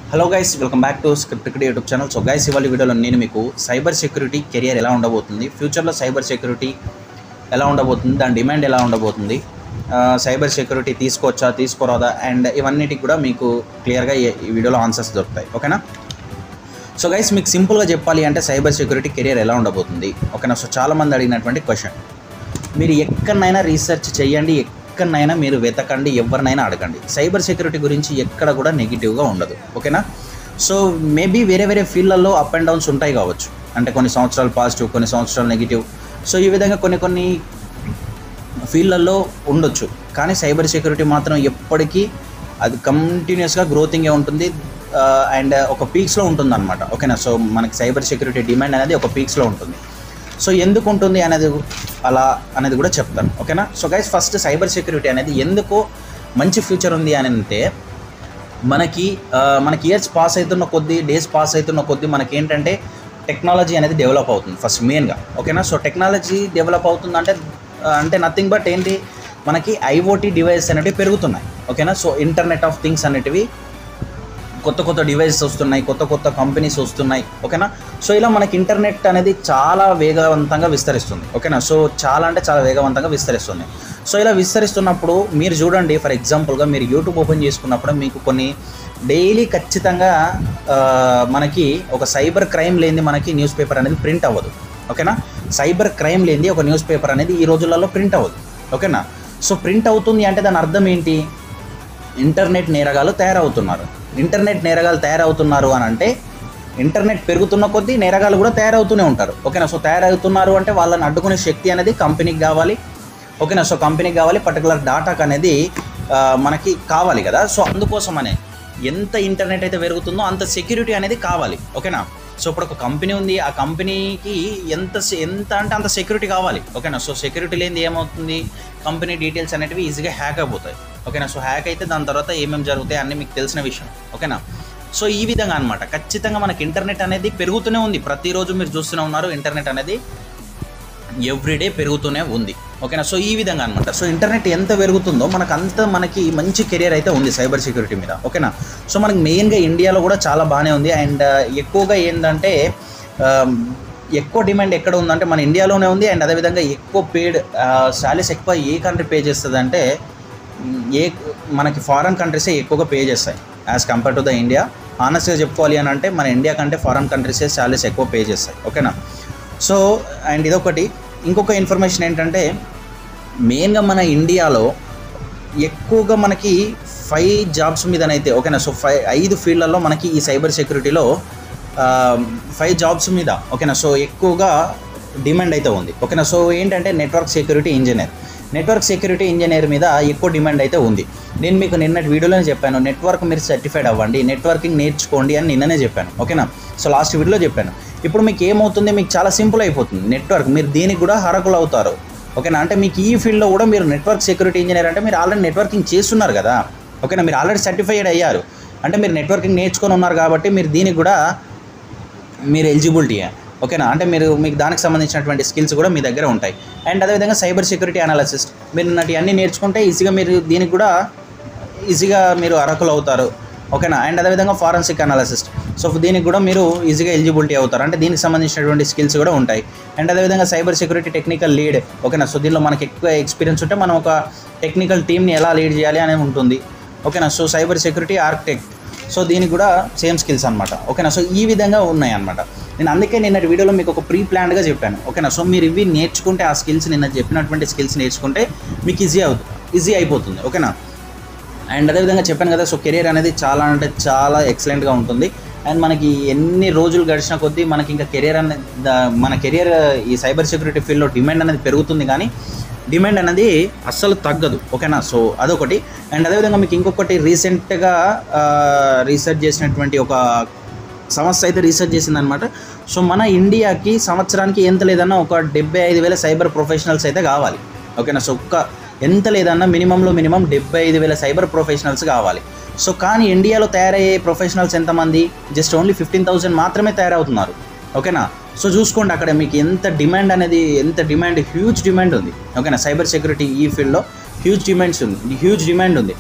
hello guys welcome back to script cricket YouTube channel so guys ఇవాళ వీడియోలో నేను మీకు సైబర్ సెక్యూరిటీ కెరియర్ ఎలా ఉండబోతుంది ఫ్యూచర్లో సైబర్ సెక్యూరిటీ ఎలా ఉండబోతుంది దాని డిమాండ్ ఎలా ఉండబోతుంది ఆ, సైబర్ సెక్యూరిటీ తీసుకోవచ్చా తీసుకోరాదా అండ్ ఇవన్నిటికి కూడా మీకు క్లియర్గా ఈ ఈ వీడియోలో ఆన్సర్స్ దొరుకుతాయి ఓకేనా సో గైస్ మీకు సింపుల్గా చెప్పాలి అంటే సైబర్ సెక్యూరిటీ కెరియర్ ఎలా ఉండబోతుంది ఓకేనా సో చాలామంది అడిగినటువంటి క్వశ్చన్ మీరు ఎక్కడనైనా రీసెర్చ్ చేయండి ఎక్కడనైనా మీరు వెతకండి ఎవరినైనా అడగండి సైబర్ సెక్యూరిటీ గురించి ఎక్కడ కూడా నెగిటివ్గా ఉండదు ఓకేనా సో మేబీ వేరే వేరే ఫీల్డ్లలో అప్ అండ్ డౌన్స్ ఉంటాయి కావచ్చు అంటే కొన్ని సంవత్సరాలు పాజిటివ్ కొన్ని సంవత్సరాలు నెగిటివ్ సో ఈ విధంగా కొన్ని కొన్ని ఫీల్డ్లలో ఉండొచ్చు కానీ సైబర్ సెక్యూరిటీ మాత్రం ఎప్పటికీ అది కంటిన్యూస్గా గ్రోతింగే ఉంటుంది అండ్ ఒక పీక్స్లో ఉంటుంది అనమాట ఓకేనా సో మనకి సైబర్ సెక్యూరిటీ డిమాండ్ అనేది ఒక పీక్స్లో ఉంటుంది సో ఎందుకు ఉంటుంది అనేది అలా అనేది కూడా చెప్తాను ఓకేనా so guys first cyber security అనేది ఎందుకు మంచి ఫ్యూచర్ ఉంది అని అంటే మనకి ఆ, మనకి ఇయర్స్ పాస్ అవుతున్న కొద్దీ డేస్ పాస్ అవుతున్న కొద్దీ మనకి ఏంటంటే టెక్నాలజీ అనేది డెవలప్ అవుతుంది ఫస్ట్ మెయిన్గా ఓకేనా సో టెక్నాలజీ డెవలప్ అవుతుందంటే ఆ, అంటే నథింగ్ బట్ ఏంటి మనకి ఐఓటీ డివైస్ అనేటివి పెరుగుతున్నాయి ఓకేనా సో ఇంటర్నెట్ ఆఫ్ థింగ్స్ అనేటివి కొత్త కొత్త డివైసెస్ వస్తున్నాయి కొత్త కొత్త కంపెనీస్ వస్తున్నాయి ఓకేనా సో ఇలా మనకి ఇంటర్నెట్ అనేది చాలా వేగవంతంగా విస్తరిస్తుంది ఓకేనా సో చాలా అంటే చాలా వేగవంతంగా విస్తరిస్తుంది సో ఇలా విస్తరిస్తున్నప్పుడు మీరు చూడండి ఫర్ ఎగ్జాంపుల్గా మీరు యూట్యూబ్ ఓపెన్ చేసుకున్నప్పుడు మీకు కొన్ని డైలీ ఖచ్చితంగా ఆ, మనకి ఒక సైబర్ క్రైమ్ లేనిది మనకి న్యూస్ పేపర్ అనేది ప్రింట్ అవ్వదు ఓకేనా సైబర్ క్రైమ్ లేనిది ఒక న్యూస్ పేపర్ అనేది ఈ రోజులలో ప్రింట్ అవ్వదు ఓకేనా సో ప్రింట్ అవుతుంది అంటే దాని అర్థం ఏంటి ఇంటర్నెట్ నేరగాలు తయారవుతున్నారు ఇంటర్నెట్ నేరగాలు తయారవుతున్నారు అని అంటే ఇంటర్నెట్ పెరుగుతున్న కొద్దీ నేరగాలు కూడా తయారవుతూనే ఉంటారు ఓకేనా సో తయారవుతున్నారు అంటే వాళ్ళని అడ్డుకునే శక్తి అనేది కంపెనీకి కావాలి ఓకేనా సో కంపెనీకి కావాలి పర్టికులర్ డాటాకి అనేది ఆ, మనకి కావాలి కదా సో అందుకోసమనే ఎంత ఇంటర్నెట్ అయితే పెరుగుతుందో అంత సెక్యూరిటీ అనేది కావాలి ఓకేనా సో ఇప్పుడు ఒక కంపెనీ ఉంది ఆ కంపెనీకి ఎంత సె- ఎంత అంటే అంత సెక్యూరిటీ కావాలి ఓకేనా సో సెక్యూరిటీ లేనిది ఏమవుతుంది కంపెనీ డీటెయిల్స్ అనేటివి ఈజీగా హ్యాక్ అయిపోతాయి ఓకేనా సో హ్యాక్ అయితే దాని తర్వాత ఏమేమి జరుగుతాయి అన్నీ మీకు తెలిసిన విషయం ఓకేనా సో ఈ విధంగా అనమాట ఖచ్చితంగా మనకి ఇంటర్నెట్ అనేది పెరుగుతూనే ఉంది ప్రతిరోజు మీరు చూస్తూనే ఉన్నారు ఇంటర్నెట్ అనేది ఎవ్రీడే పెరుగుతూనే ఉంది ఓకేనా సో ఈ విధంగా అనమాట సో ఇంటర్నెట్ ఎంత పెరుగుతుందో మనకు అంత మనకి మంచి కెరియర్ అయితే ఉంది సైబర్ సెక్యూరిటీ మీద ఓకేనా సో మనకి మెయిన్గా ఇండియాలో కూడా చాలా బాగానే ఉంది అండ్ ఎక్కువగా ఏంటంటే ఆమ్, ఎక్కువ డిమాండ్ ఎక్కడ ఉందంటే మన ఇండియాలోనే ఉంది అండ్ అదేవిధంగా ఎక్కువ పేడ్ శాలరీస్ ఎక్కువ ఏ కంట్రీ పే చేస్తుంది అంటే మ్, ఏ మనకి ఫారెన్ కంట్రీసే ఎక్కువగా పే చేస్తాయి as compare to the India ఆనెస్ట్గా చెప్పుకోవాలి అని అంటే మన ఇండియా కంటే ఫారెన్ కంట్రీసే శాలరీస్ ఎక్కువ పే చేస్తాయి ఓకేనా సో అండ్ ఇదొకటి ఇంకొక ఇన్ఫర్మేషన్ ఏంటంటే మెయిన్గా మన ఇండియాలో ఎక్కువగా మనకి ఫైవ్ జాబ్స్ మీదనైతే ఓకేనా సో ఫైవ్ ఐదు ఫీల్డ్లలో మనకి ఈ సైబర్ సెక్యూరిటీలో ఫైవ్ జాబ్స్ మీద ఓకేనా సో ఎక్కువగా డిమాండ్ అయితే ఉంది ఓకేనా సో ఏంటంటే network security engineer network security engineer మీద ఎక్కువ డిమాండ్ అయితే ఉంది నేను మీకు నిన్నటి వీడియోలోనే చెప్పాను నెట్వర్క్ మీరు సర్టిఫైడ్ అవ్వండి నెట్వర్కింగ్ నేర్చుకోండి అని నిన్ననే చెప్పాను ఓకేనా సో లాస్ట్ వీడియోలో చెప్పాను ఇప్పుడు మీకు ఏమవుతుంది మీకు చాలా సింపుల్ అయిపోతుంది నెట్వర్క్ మీరు దీనికి కూడా హరకులు అవుతారు ఓకేనా అంటే మీకు ఈ ఫీల్డ్లో కూడా మీరు నెట్వర్క్ సెక్యూరిటీ ఇంజనీర్ అంటే మీరు ఆల్రెడీ నెట్వర్కింగ్ చేస్తున్నారు కదా ఓకేనా మీరు ఆల్రెడీ సర్టిఫైడ్ అయ్యారు అంటే మీరు నెట్వర్కింగ్ నేర్చుకొని ఉన్నారు కాబట్టి మీరు దీనికి కూడా మీరు ఎలిజిబిలిటీ ఓకేనా అంటే మీరు మీకు దానికి సంబంధించినటువంటి స్కిల్స్ కూడా మీ దగ్గర ఉంటాయి అండ్ అదేవిధంగా సైబర్ సెక్యూరిటీ అనాలిసిస్ట్ మీరు ఇన్నటి అన్నీ నేర్చుకుంటే ఈజీగా మీరు దీనికి కూడా ఈజీగా మీరు అరకులు అవుతారు ఓకేనా అండ్ అదేవిధంగా ఫారెన్సిక్ అనాలిసిస్ట్ సో దీనికి కూడా మీరు ఈజీగా ఎలిజిబిలిటీ అవుతారు అంటే దీనికి సంబంధించినటువంటి స్కిల్స్ కూడా ఉంటాయి అండ్ అదేవిధంగా సైబర్ సెక్యూరిటీ టెక్నికల్ లీడ్ ఓకేనా సో దీనిలో మనకి ఎక్కువ ఎక్స్పీరియన్స్ ఉంటే మనం ఒక టెక్నికల్ టీమ్ని ఎలా లీడ్ చేయాలి అనేది ఉంటుంది ఓకేనా so cyber security architect so దీనికి కూడా సేమ్ స్కిల్స్ అనమాట ఓకేనా సో ఈ విధంగా ఉన్నాయి అనమాట నేను అందుకే నిన్నటి వీడియోలో మీకు ఒక ప్రీ ప్లాన్డ్గా చెప్పాను ఓకేనా సో మీరు ఇవి నేర్చుకుంటే ఆ స్కిల్స్ నిన్న చెప్పినటువంటి స్కిల్స్ నేర్చుకుంటే మీకు ఈజీ అవుతుంది ఈజీ అయిపోతుంది ఓకేనా అండ్ అదేవిధంగా చెప్పాను కదా సో కెరీర్ అనేది చాలా అంటే చాలా ఎక్సలెంట్గా ఉంటుంది అండ్ మనకి ఎన్ని రోజులు గడిచిన కొద్దీ మనకి ఇంకా కెరీర్ అనేది ద- మన కెరియర్ ఈ సైబర్ సెక్యూరిటీ ఫీల్డ్లో డిమాండ్ అనేది పెరుగుతుంది కానీ డిమాండ్ అనేది అస్సలు తగ్గదు ఓకేనా సో అదొకటి అండ్ అదేవిధంగా మీకు ఇంకొకటి రీసెంట్గా రీసెర్చ్ చేసినటువంటి ఒక సంస్థ అయితే రీసెర్చ్ చేసిందనమాట సో మన ఇండియాకి సంవత్సరానికి ఎంత లేదన్నా ఒక డెబ్బై ఐదు వేల సైబర్ ప్రొఫెషనల్స్ అయితే కావాలి ఓకేనా సో ఒక్క ఎంత లేదన్నా మినిమంలో మినిమం డెబ్బై ఐదు వేల సైబర్ ప్రొఫెషనల్స్ కావాలి సో కానీ ఇండియాలో తయారయ్యే ప్రొఫెషనల్స్ ఎంతమంది జస్ట్ ఓన్లీ ఫిఫ్టీన్ థౌసండ్ మాత్రమే తయారవుతున్నారు ఓకేనా సో చూసుకోండి అక్కడ మీకు ఎంత డిమాండ్ అనేది ఎంత డిమాండ్ హ్యూజ్ డిమాండ్ ఉంది ఓకేనా సైబర్ సెక్యూరిటీ ఈ ఫీల్డ్లో హ్యూజ్ డిమాండ్స్ ఉంది హ్యూజ్ డిమాండ్ ఉంది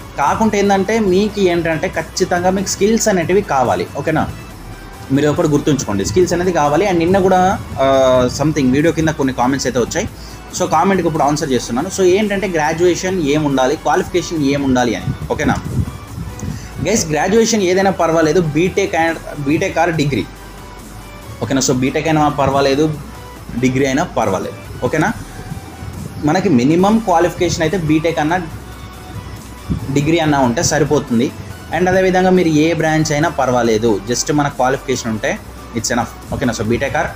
కాకుంటే ఏంటంటే మీకు ఏంటంటే ఖచ్చితంగా మీకు స్కిల్స్ అనేటివి కావాలి ఓకేనా మీరు ఒకటి గుర్తుంచుకోండి స్కిల్స్ అనేది కావాలి అండ్ నిన్న కూడా సంథింగ్ వీడియో కింద కొన్ని కామెంట్స్ అయితే వచ్చాయి సో కామెంట్కి ఇప్పుడు ఆన్సర్ చేస్తున్నాను సో ఏంటంటే గ్రాడ్యుయేషన్ ఏం ఉండాలి క్వాలిఫికేషన్ ఏం ఉండాలి అని ఓకేనా గైస్ గ్రాడ్యుయేషన్ ఏదైనా పర్వాలేదు B Tech and B Tech or degree ఓకేనా సో బీటెక్ అయినా పర్వాలేదు డిగ్రీ అయినా పర్వాలేదు ఓకేనా మనకి మినిమం క్వాలిఫికేషన్ అయితే బీటెక్ అన్న డిగ్రీ అన్న ఉంటే సరిపోతుంది అండ్ అదేవిధంగా మీరు ఏ బ్రాంచ్ అయినా పర్వాలేదు జస్ట్ మన క్వాలిఫికేషన్ ఉంటే ఇట్స్ ఎనఫ్ ఓకేనా సో బీటెక్ ఆర్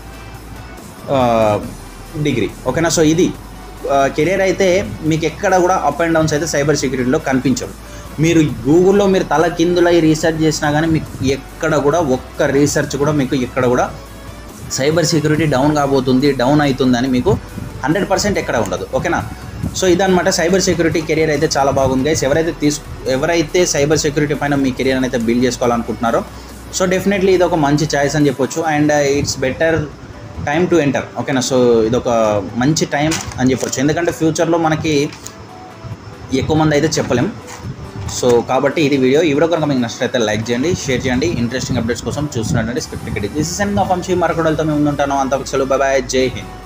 డిగ్రీ ఓకేనా సో ఇది కెరీర్ అయితే మీకు ఎక్కడ కూడా అప్ అండ్ డౌన్స్ అయితే సైబర్ సెక్యూరిటీలో కనిపించవు మీరు గూగుల్లో మీరు తల కిందులై రీసెర్చ్ చేసినా కానీ మీకు ఎక్కడ కూడా ఒక్క రీసెర్చ్ కూడా మీకు ఎక్కడ కూడా సైబర్ సెక్యూరిటీ డౌన్ కాబోతుంది డౌన్ అవుతుంది అని మీకు హండ్రెడ్ పర్సెంట్ ఎక్కడ ఉండదు ఓకేనా సో ఇదనమాట సైబర్ సెక్యూరిటీ కెరీర్ అయితే చాలా బాగుంది గైస్ ఎవరైతే తీసు ఎవరైతే సైబర్ సెక్యూరిటీ పైన మీ కెరీర్ అయితే బిల్డ్ చేసుకోవాలనుకుంటున్నారో సో డెఫినెట్లీ ఇది ఒక మంచి ఛాయిస్ అని చెప్పొచ్చు and it's better time to enter ఓకేనా సో ఇది ఒక మంచి టైం అని చెప్పొచ్చు ఎందుకంటే ఫ్యూచర్లో మనకి ఎక్కువ మంది అయితే చెప్పలేం సో కాబట్టి ఇది వీడియో ఈ వీడియో కనుక మీకు నచ్చినట్లయితే లైక్ చేయండి షేర్ చేయండి ఇంట్రెస్టింగ్ అప్డేట్స్ కోసం చూస్తున్నట్టు script this is and of అంశీ మరొకడలతో మేము ఉంటాను అంతవరకు సెలవు బాయ్ జై హింద్